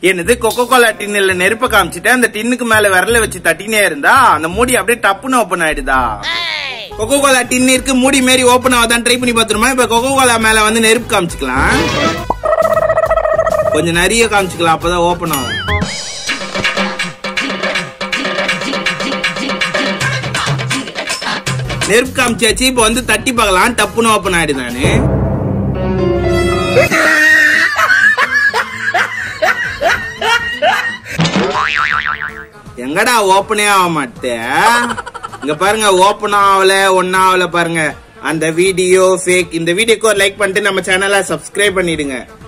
என்னது Coca Cola டின்னுல நெருப்ப காமிச்சிட்டு அந்த டின்னுக்கு மேல விரல வச்சு தட்டினே இருந்தா அந்த மூடி அப்படியே டப்புன்னு ஓபன் ஆயிடுதா கொக்கோ கோலா டின் இருக்கு மூடி மாரி ஓபன் ஆகுதான் ட்ரை பண்ணி பார்த்துருமா இப்ப கொக்கோ கோலா மேல வந்து நெருப்பு காமிச்சுக்கலாம் கொஞ்சம் நிறைய காமிச்சுக்கலாம் அப்பதான் ஓபன் ஆகும் நெருப்பு காமிச்சாச்சு இப்ப வந்து தட்டி பார்க்கலாம் டப்புன்னு ஓபன் ஆயிடுதானு எங்கடா ஓப்பனே ஆக மாட்டே இங்க பாருங்க ஓப்பன் ஆகல ஒன்னும் ஆகல பாருங்க அந்த வீடியோ ஃபேக் இந்த வீடியோக்கு ஒரு லைக் பண்ணிட்டு நம்ம சேனலை சப்ஸ்கிரைப் பண்ணிடுங்க